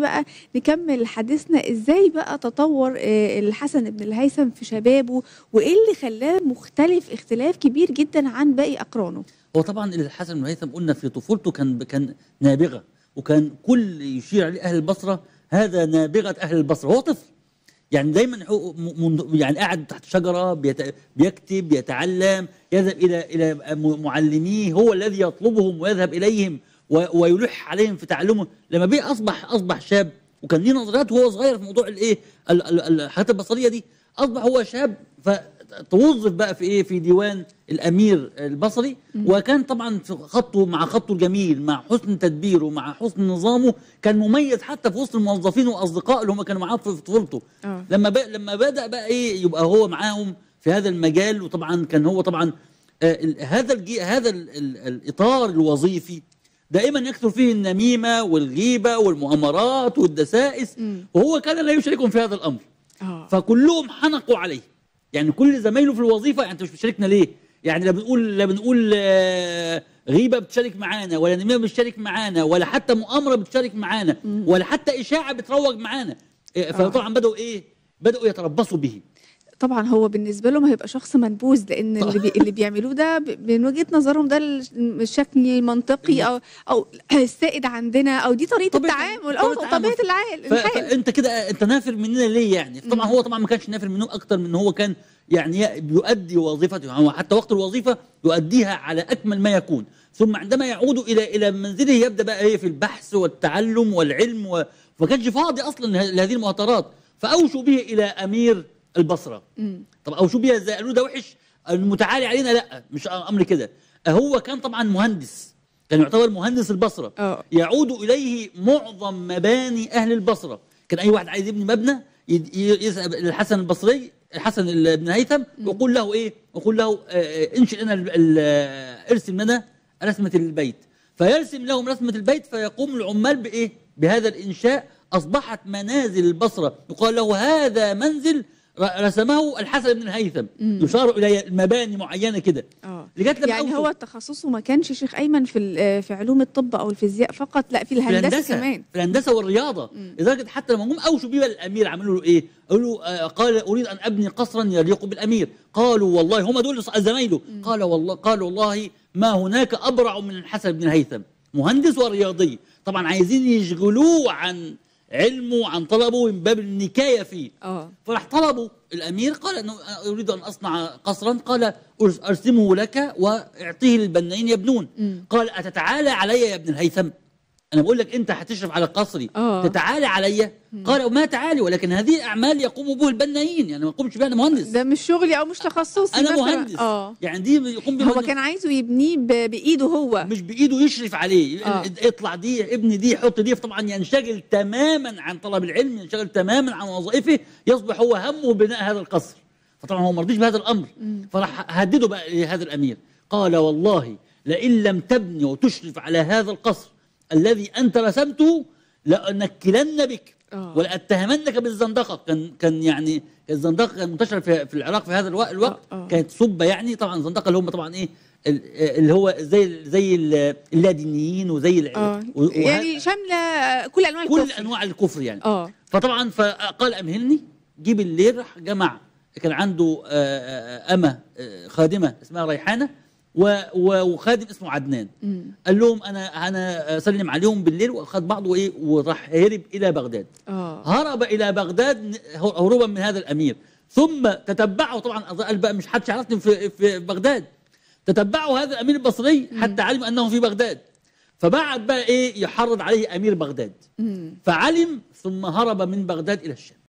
بقى نكمل حديثنا ازاي بقى تطور آه، الحسن بن الهيثم في شبابه وايه اللي خلاه مختلف اختلاف كبير جدا عن باقي اقرانه هو طبعا الحسن بن هيثم قلنا في طفولته كان كان نابغه وكان كل يشير عليه اهل البصره هذا نابغه اهل البصره هو طفل يعني دايما هو م- من- يعني قاعد تحت شجره بيت- بيكتب يتعلم يذهب الى الى م- معلميه هو الذي يطلبهم ويذهب اليهم و- ويلح عليهم في تعلمه لما بقى اصبح اصبح شاب وكان ليه نظريات وهو صغير في موضوع الايه ال- ال- الحياه البصريه دي اصبح هو شاب فتوظف بقى في ايه في ديوان الامير البصري وكان طبعا في خطه مع خطه الجميل مع حسن تدبيره مع حسن نظامه كان مميز حتى في وسط الموظفين واصدقائه اللي هم كانوا معاه في طفولته آه. لما بقى لما بدا بقى ايه يبقى هو معاهم في هذا المجال وطبعا كان هو طبعا آه ال- هذا الجي هذا ال ال الاطار الوظيفي دائما يكثر فيه النميمه والغيبه والمؤامرات والدسائس مم. وهو كان لا يشاركهم في هذا الامر اه فكلهم حنقوا عليه يعني كل زمايله في الوظيفه يعني انت مش بتشاركنا ليه يعني لا بنقول لا بنقول آه، غيبه بتشارك معانا ولا نميمه بتشارك معانا ولا حتى مؤامره بتشارك معانا ولا حتى اشاعه بتروج معانا إيه، فطبعا بداوا ايه بداوا يتربصوا به طبعا هو بالنسبه لهم هيبقى شخص منبوذ لان اللي, بي اللي بيعملوه ده ب- من وجهه نظرهم ده الشكل المنطقي او او السائد عندنا او دي طريقه طبيعة- التعامل او طبيعة التعامل. طبيعه العال ف- الحال فانت كده انت نافر مننا ليه يعني طبعا هو طبعا ما كانش نافر منهم اكتر من هو كان يعني ي- بيؤدي وظيفته هو حتى وقت الوظيفه يؤديها على اكمل ما يكون ثم عندما يعود الى الى منزله يبدا بقى ايه في البحث والتعلم والعلم و... فما كانش فاضي اصلا له- لهذه المهاترات فاوشوا به الى امير البصره مم. طب اوشوا بيها ازاي قالوا ده وحش المتعالي علينا لا مش امر كده هو كان طبعا مهندس كان يعتبر مهندس البصره اه يعود اليه معظم مباني اهل البصره كان اي واحد عايز يبني مبنى يد- ي- يذهب للحسن البصري الحسن ال- بن هيثم ويقول له ايه يقول له آه، آه، انشئ لنا ال- ال- آه، ارسم لنا رسمه البيت فيرسم لهم رسمه البيت فيقوم العمال بايه بهذا الانشاء اصبحت منازل البصره يقال له هذا منزل ر- رسمه الحسن بن الهيثم يشار الى مباني معينه كده اه لغايه لما يعني أوصل- هو تخصصه ما كانش شيخ ايمن في ال- في علوم الطب او الفيزياء فقط لا في الهندسه كمان في الهندسه والرياضه لدرجه حتى لما جم اوشوا بيه الامير عملوا له ايه؟ قالوا آه قال اريد ان ابني قصرا يليق بالامير قالوا والله هم دول زمايله قال والله قال والله ما هناك ابرع من الحسن بن الهيثم مهندس ورياضي طبعا عايزين يشغلوه عن علمه عن طلبه من باب النكايه فيه اه فراح طلبوا الامير قال انه أنا اريد ان اصنع قصرا قال أرس- ارسمه لك واعطيه للبنائين يبنون مم. قال اتتعالى علي يا ابن الهيثم انا بقول لك انت هتشرف على قصري آه. تتعالى علي قال ما تعالي ولكن هذه اعمال يقوم به البنائين يعني ما يقومش بها انا مهندس ده مش شغلي او مش تخصصي انا مثلاً. مهندس اه يعني دي يقوم بها هو مهندس. كان عايزه يبنيه ب- بايده هو مش بايده يشرف عليه آه. اطلع دي ابني دي حط دي طبعا ينشغل تماما عن طلب العلم ينشغل تماما عن وظائفه يصبح هو همه بناء هذا القصر فطبعا هو ما رضيش بهذا الامر فراح هدده بقى هذا الامير قال والله لئن لم تبني وتشرف على هذا القصر الذي انت رسمته لانكلن بك آه. ولاتهمنك بالزندقه كان كان يعني الزندقه كان منتشر في, في العراق في هذا الوقت, الوقت آه، آه. كانت سبه يعني طبعا الزندقه اللي هم طبعا ايه ال- اللي هو زي زي ال- اللادينيين وزي ال- اه و- وه- يعني شامله كل انواع كل الكفر انواع الكفر يعني اه فطبعا فقال امهلني جيب الليل راح جمع كان عنده آه، آه، امه آه، خادمه اسمها ريحانه و- و- وخادم اسمه عدنان مم. قال لهم انا انا اسلم عليهم بالليل واخذ بعضه ايه وراح هرب الى بغداد اه هرب الى بغداد هروبا من هذا الامير ثم تتبعه طبعا قال بقى مش حدش يعرفني في في بغداد تتبعه هذا الامير البصري حتى علم انه في بغداد فبعت بقى ايه يحرض عليه امير بغداد مم. فعلم ثم هرب من بغداد الى الشام